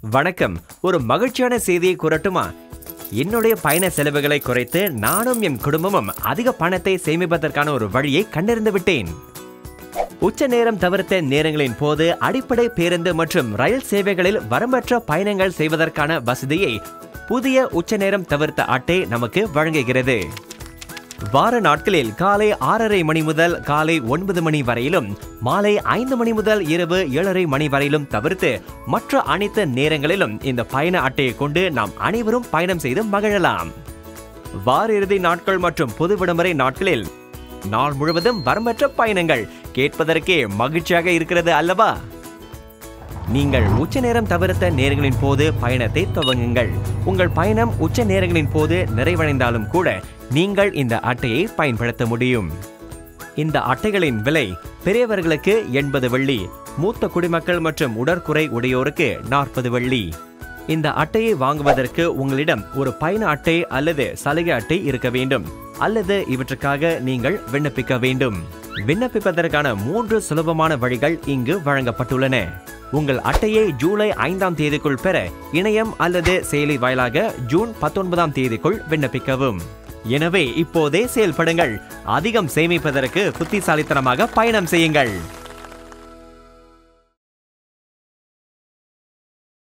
வணக்கம் ஒரு மகிழ்ச்சியான செய்தியை கூறட்டுமா என்னுடைய பயண செலவுகளை குறைத்து நானும் என் குடும்பமும் அதிக பணத்தை சேமிப்பதற்கான ஒரு வழியை கண்டறிந்து விட்டேன் உச்ச நேரம் தவிர்த்த நேரங்களின் போது அடிப்படை பேருந்து மற்றும் ரயில் சேவைகளில் வரம்பற்ற பயணங்கள் செய்வதற்கான வசதியை புதிய உச்ச நேரம் தவிர்த்த அட்டை நமக்கு வழங்குகிறது வார நாட்களில் காலை ஆறரை மணி முதல் காலை ஒன்பது மணி வரையிலும் மாலை ஐந்து மணி முதல் இரவு ஏழரை மணி வரையிலும் தவிர்த்து மற்ற அனைத்து நேரங்களிலும் இந்த பயண அட்டையை கொண்டு நாம் அனைவரும் பயணம் செய்து மகிழலாம் வார இறுதி நாட்கள் மற்றும் பொது விடுமுறை நாட்களில் நாள் முழுவதும் வரம்பற்ற பயணங்கள் கேட்பதற்கே மகிழ்ச்சியாக இருக்கிறது அல்லவா நீங்கள் உச்ச நேரம் தவிர்த்த நேரங்களின் போது பயணத்தை துவங்குங்கள் உங்கள் பயணம் உச்ச நேரங்களின் போது நிறைவடைந்தாலும் கூட நீங்கள் இந்த அட்டையை பயன்படுத்த முடியும் இந்த அட்டைகளின் விலை பெரியவர்களுக்கு எண்பது வெள்ளி மூத்த குடிமக்கள் மற்றும் உடற்குறை உடையோருக்கு நாற்பது வெள்ளி இந்த அட்டையை வாங்குவதற்கு உங்களிடம் ஒரு பயண அட்டை அல்லது சலுகை அட்டை இருக்க வேண்டும் அல்லது இவற்றுக்காக நீங்கள் விண்ணப்பிக்க வேண்டும் விண்ணப்பிப்பதற்கான மூன்று சுலபமான வழிகள் இங்கு வழங்கப்பட்டுள்ளன உங்கள் அட்டையை ஜூலை ஐந்தாம் தேதிக்குள் பெற இணையம் அல்லது செயலி வாயிலாக ஜூன் பத்தொன்பதாம் தேதிக்குள் விண்ணப்பிக்கவும் எனவே இப்போதே செயல்படுங்கள் அதிகம் சேமிப்பதற்கு புத்திசாலித்தனமாக பயணம் செய்யுங்கள்